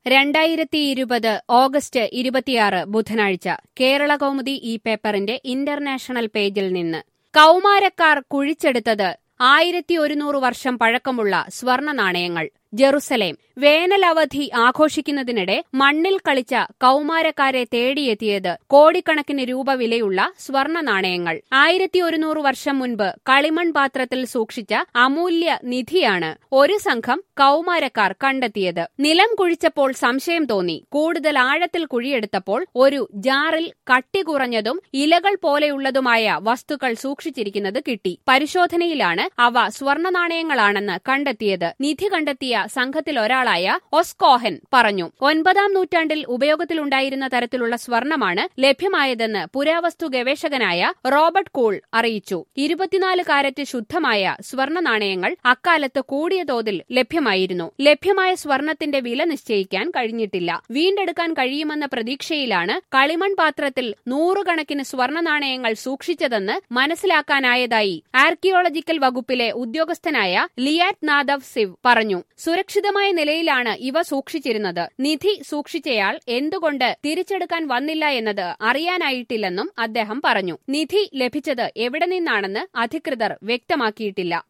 രണ്ടായിരത്തി ഇരുപത് ഓഗസ്റ്റ് ഇരുപത്തിയാറ് ബുധനാഴ്ച കേരള കൗമുദി ഈ പേപ്പറിന്റെ ഇന്റർനാഷണൽ പേജിൽ നിന്ന് കൗമാരക്കാർ കുഴിച്ചെടുത്തത് ആയിരത്തി ഒരുന്നൂറ് വർഷം പഴക്കമുള്ള സ്വർണ നാണയങ്ങൾ ജെറുസലേം വേനലവധി ആഘോഷിക്കുന്നതിനിടെ മണ്ണിൽ കളിച്ച കൗമാരക്കാരെ തേടിയെത്തിയത് കോടിക്കണക്കിന് രൂപ വിലയുള്ള സ്വർണ നാണയങ്ങൾ ആയിരത്തി ഒരുന്നൂറ് വർഷം മുൻപ് കളിമൺ പാത്രത്തിൽ സൂക്ഷിച്ച അമൂല്യ നിധിയാണ് ഒരു സംഘം കൗമാരക്കാർ കണ്ടെത്തിയത് നിലം കുഴിച്ചപ്പോൾ സംശയം തോന്നി കൂടുതൽ ആഴത്തിൽ കുഴിയെടുത്തപ്പോൾ ഒരു ജാറിൽ കട്ടി കുറഞ്ഞതും ഇലകൾ പോലെയുള്ളതുമായ വസ്തുക്കൾ സൂക്ഷിച്ചിരിക്കുന്നത് കിട്ടി പരിശോധനയിലാണ് അവ സ്വർണ നാണയങ്ങളാണെന്ന് കണ്ടെത്തിയത് നിധി കണ്ടെത്തിയ സംഘത്തിലൊരാളായ ഒസ്കോഹൻ പറഞ്ഞു ഒൻപതാം നൂറ്റാണ്ടിൽ ഉപയോഗത്തിലുണ്ടായിരുന്ന തരത്തിലുള്ള സ്വർണമാണ് ലഭ്യമായതെന്ന് പുരാവസ്തു ഗവേഷകനായ റോബർട്ട് കൂൾ അറിയിച്ചു ഇരുപത്തിനാല് കാരറ്റ് ശുദ്ധമായ സ്വർണ നാണയങ്ങൾ അക്കാലത്ത് കൂടിയ തോതിൽ ലഭ്യമായിരുന്നു ലഭ്യമായ സ്വർണത്തിന്റെ വില നിശ്ചയിക്കാൻ കഴിഞ്ഞിട്ടില്ല വീണ്ടെടുക്കാൻ കഴിയുമെന്ന പ്രതീക്ഷയിലാണ് കളിമൺ പാത്രത്തിൽ നൂറുകണക്കിന് സ്വർണ നാണയങ്ങൾ സൂക്ഷിച്ചതെന്ന് മനസ്സിലാക്കാനായതായി ആർക്കിയോളജിക്കൽ വകുപ്പിലെ ഉദ്യോഗസ്ഥനായ ലിയാറ്റ് നാദവ് സിവ് പറഞ്ഞു സുരക്ഷിതമായ നിലയിലാണ് ഇവ സൂക്ഷിച്ചിരുന്നത് നിധി സൂക്ഷിച്ചയാൾ എന്തുകൊണ്ട് തിരിച്ചെടുക്കാൻ വന്നില്ല എന്നത് അറിയാനായിട്ടില്ലെന്നും അദ്ദേഹം പറഞ്ഞു നിധി ലഭിച്ചത് എവിടെ നിന്നാണെന്ന് അധികൃതർ വ്യക്തമാക്കിയിട്ടില്ല